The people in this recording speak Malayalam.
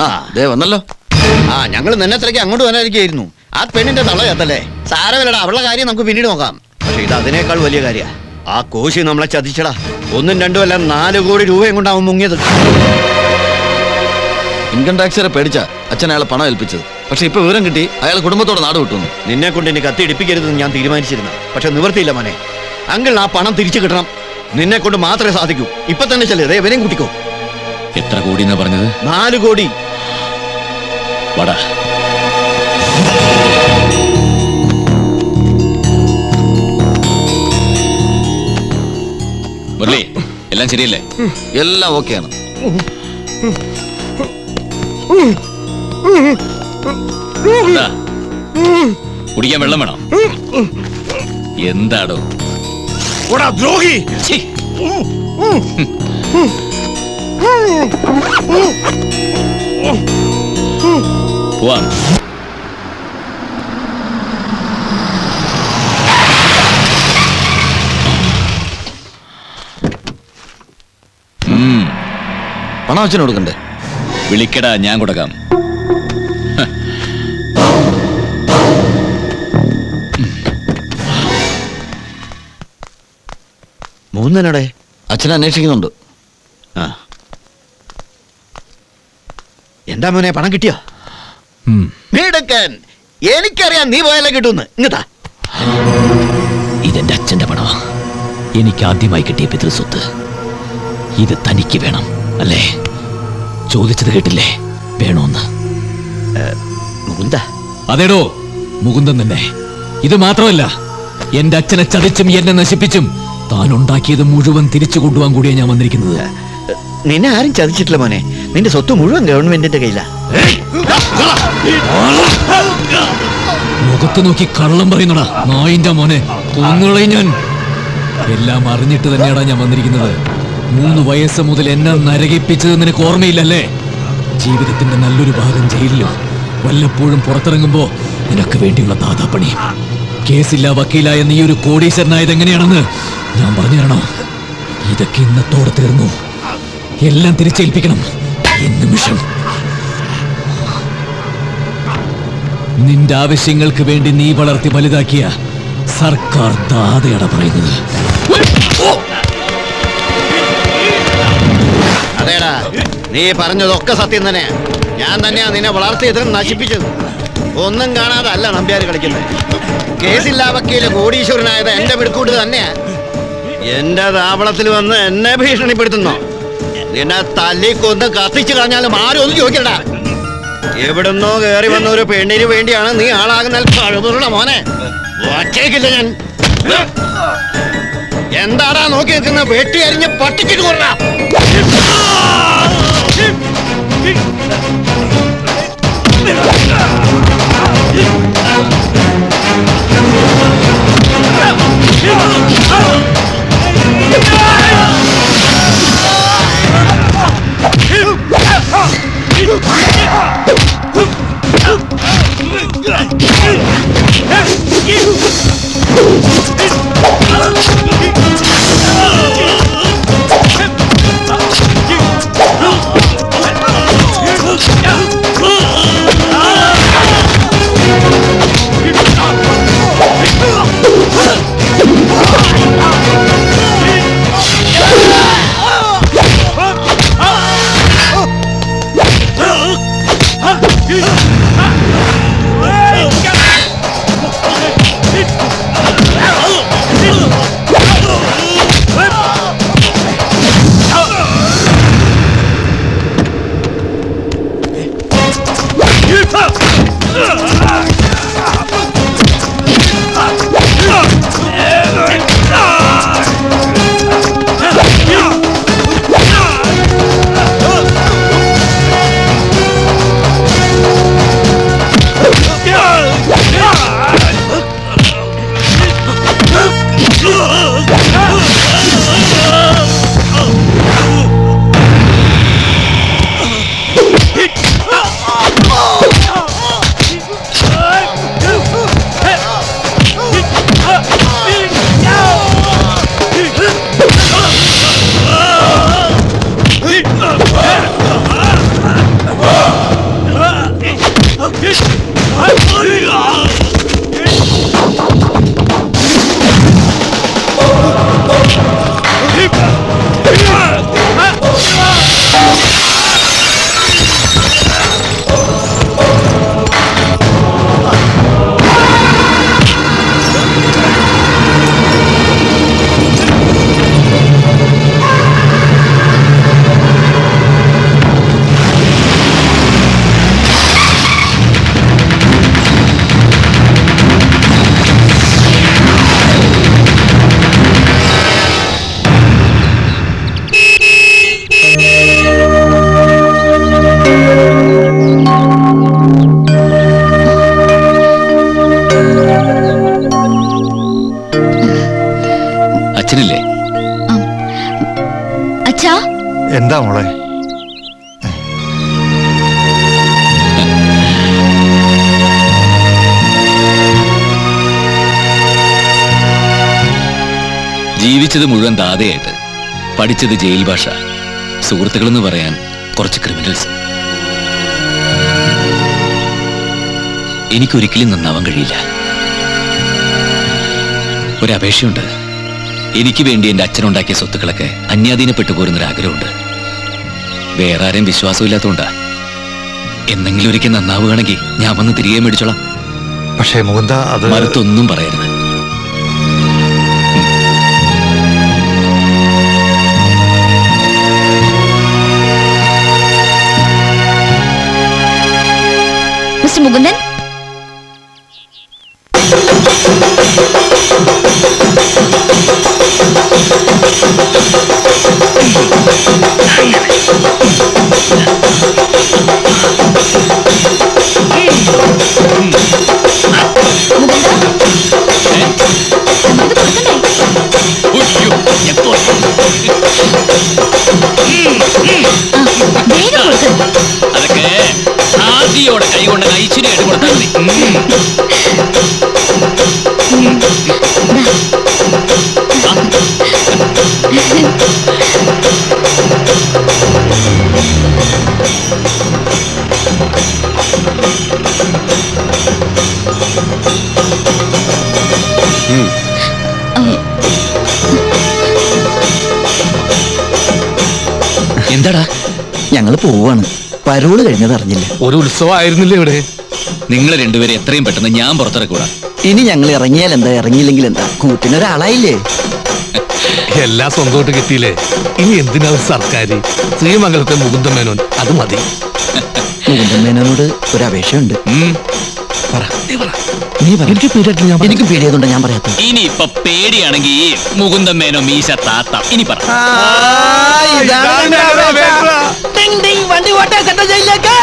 ആ ദേ വന്നല്ലോ ആ ഞങ്ങൾ നിന്നെ തിരക്കി അങ്ങോട്ട് വരാനിരിക്കുകയായിരുന്നു ആ പെണ്ണിന്റെ തള്ള ചേത്തല്ലേ സാരമില്ലടാ അവളുടെ കാര്യം നമുക്ക് പിന്നീട് നോക്കാം പക്ഷെ ഇത് അതിനേക്കാൾ വലിയ കാര്യ ആ കോശി നമ്മളെ ചതിച്ചടാ ഒന്നും രണ്ടും അല്ല നാല് കോടി രൂപയും കൊണ്ടാവും മുങ്ങിയത് ഇൻകം ടാക്സറെ പേടിച്ച അച്ഛൻ അയാളെ പണം ഏൽപ്പിച്ചത് പക്ഷെ ഇപ്പൊ വിവരം കിട്ടി അയാൾ കുടുംബത്തോടെ നാട് വിട്ടുന്നു നിന്നെ കൊണ്ട് ഇനി കത്തി ഇടിപ്പിക്കരുതെന്ന് ഞാൻ തീരുമാനിച്ചിരുന്നു പക്ഷെ നിവർത്തിയില്ല മോനെ അങ്കിൾ ആ പണം തിരിച്ചു കിട്ടണം നിന്നെ കൊണ്ട് മാത്രമേ സാധിക്കൂ ഇപ്പൊ തന്നെ ചെല്ലേ ദേ ഇവനെയും കൂട്ടിക്കോ എത്ര കോടി എന്നാ പറഞ്ഞത് നാല് കോടി വടാ മുരളി എല്ലാം ശരിയല്ലേ എല്ലാം ഓക്കെയാണ് എന്താ കുടിക്കാൻ വെള്ളം വേണം എന്താടോ ദ്രോഹി ഛീ, പോവാം പണം അച്ഛന് കൊടുക്കണ്ടേ വിളിക്കടാ ഞാൻ കൊടുക്കാം മൂന്നനടെ അച്ഛനെ അന്വേഷിക്കുന്നുണ്ട് ആ എന്താ മോനെ പണം കിട്ടിയോ ഉം. മിടുക്കൻ എനിക്കറിയാം നീ പോയാലേ കിട്ടൂന്ന് ഇങ്ങത്താ ഇതെന്റെ അച്ഛന്റെ പണമാ എനിക്ക് ആദ്യമായി കിട്ടിയ പിതൃസ്വത്ത് ഇത് തനിക്ക് വേണം അല്ലേ ചോദിച്ചത് കേട്ടില്ലേ വേണോന്ന് മുകുന്ദ അതേടോ മുകുന്ദൻ തന്നെ ഇത് മാത്രമല്ല എന്റെ അച്ഛനെ ചതിച്ചും എന്നെ നശിപ്പിച്ചും താൻ ഉണ്ടാക്കിയത് മുഴുവൻ തിരിച്ചു കൊണ്ടുപോകാൻ കൂടിയാണ് ഞാൻ വന്നിരിക്കുന്നത് നിന്നെ ആരും ചതിച്ചിട്ടില്ല മോനെ നിന്റെ സ്വത്ത് മുഴുവൻ ഗവൺമെന്റിന്റെ കയ്യിലാ മുഖത്ത് നോക്കി കള്ളം പറയുന്നടാ നായിന്റെ മോനെ കൊന്നുകളയും ഞാൻ എല്ലാം അറിഞ്ഞിട്ട് തന്നെയാടാ ഞാൻ വന്നിരിക്കുന്നത് മൂന്ന് വയസ്സ് മുതൽ എന്നെ നരകിപ്പിച്ചത് നിനക്ക് ഓർമ്മയില്ലല്ലേ ജീവിതത്തിന്റെ നല്ലൊരു ഭാഗം ജയിലിലും വല്ലപ്പോഴും പുറത്തിറങ്ങുമ്പോ നിനക്ക് വേണ്ടിയുള്ള ദാതാപ്പണി കേസില്ല വക്കീലായ നീ ഒരു കോടീശ്വരനായത് എങ്ങനെയാണെന്ന് ഞാൻ പറഞ്ഞു തരണോ ഇതൊക്കെ ഇന്നത്തോടെ തീർന്നു എല്ലാം തിരിച്ചേൽപ്പിക്കണം ഈ നിമിഷം നിന്റെ ആവശ്യങ്ങൾക്ക് വേണ്ടി നീ വളർത്തി വലുതാക്കിയ സർക്കാർ ദാതയാണ് പറയുന്നത് അതേടാ നീ പറഞ്ഞതൊക്കെ സത്യം തന്നെയാ ഞാൻ തന്നെയാ നിന്നെ വളർത്തിയത് നശിപ്പിച്ചത് ഒന്നും കാണാതെ നമ്പ്യാർ കളിക്കുന്നത് കേസില്ലാ വക്കീല് കോടീശ്വരനായത് എന്റെ പിടിക്കൂട്ട് തന്നെയാ എന്റെ താവളത്തിൽ വന്ന് എന്നെ ഭീഷണിപ്പെടുത്തുന്നോ നിന്നെ തല്ലി കൊന്ന് കത്തിച്ചു കളഞ്ഞാലും ആരും ഒന്നും ചോദിക്കണ്ട എവിടുന്നോ കയറി വന്ന ഒരു പെണ്ണിന് വേണ്ടിയാണ് നീ ആളാകുന്ന കഴിവുള്ള മോനെ ഒറ്റയ്ക്കില്ല ഞാൻ എന്താടാ നോക്കി നിൽക്കുന്ന വെട്ടി അരിഞ്ഞ് പട്ടിച്ചിട്ട് കൊറ അച്ഛനില്ലേ അച്ഛാ എന്താ മോളെ ജീവിച്ചത് മുഴുവൻ ദാതയായിട്ട് പഠിച്ചത് ജയിൽ ഭാഷ സുഹൃത്തുക്കളെന്ന് പറയാൻ കുറച്ച് ക്രിമിനൽസ് എനിക്കൊരിക്കലും നന്നാവാൻ കഴിയില്ല ഒരപേക്ഷയുണ്ട് എനിക്ക് വേണ്ടി എൻ്റെ അച്ഛനുണ്ടാക്കിയ സ്വത്തുക്കളൊക്കെ അന്യാധീനപ്പെട്ടു പോരുന്നൊരാഗ്രഹമുണ്ട് വേറെ ആരെയും വിശ്വാസമില്ലാത്തതുകൊണ്ടാ എന്നെങ്കിലും ഒരിക്കൽ നന്നാവുകയാണെങ്കിൽ ഞാൻ വന്ന് തിരികെ മേടിച്ചോളാം പക്ഷേ മുകുന്ദ അത് മറുത്തൊന്നും പറയരുത് മിസ്റ്റർ മുകുന്ദൻ നമുക്ക് കൊടുക്കണ്ടേ വേഗം കൊടുക്ക് അതൊക്കെ ആദ്യോടെ കൈ കൊണ്ട് ഐശ്വര്യമായിട്ട് കൊടുത്താൽ മതി ഉം. എന്താടാ ഞങ്ങൾ പോവാണ് പരോള് കഴിഞ്ഞത് അറിഞ്ഞില്ല ഒരു ഉത്സവമായിരുന്നില്ലേ ഇവിടെ നിങ്ങൾ രണ്ടുപേരും എത്രയും പെട്ടെന്ന് ഞാൻ പുറത്തിറക്കൂടാ ഇനി ഞങ്ങൾ ഇറങ്ങിയാൽ എന്താ ഇറങ്ങിയില്ലെങ്കിൽ എന്താ കൂട്ടിനൊരാളായില്ലേ എല്ലാം സ്വന്തമായിട്ട് കിട്ടിയില്ലേ ഇനി എന്തിനാ ഒരു സർക്കാർ ശ്രീമംഗലത്തെ മുകുന്ദ മേനോൻ അത് മതി മുകുന്ദൻ മേനോനോട് ഒരു അപേക്ഷയുണ്ട് ഉം. പറ നീ പറ എനിക്ക് പേടിയായിട്ടില്ല ഞാൻ എനിക്കും പേടിയായതുകൊണ്ട് ഞാൻ പറയാത്ത ഇനി ഇപ്പൊ പേടിയാണെങ്കിൽ മുകുന്ദൻ മേനോ മീശ താത്ത ഇനി പറ വണ്ടി ഓട്ടെ സെൻട്രൽ ജയിലിലേക്ക്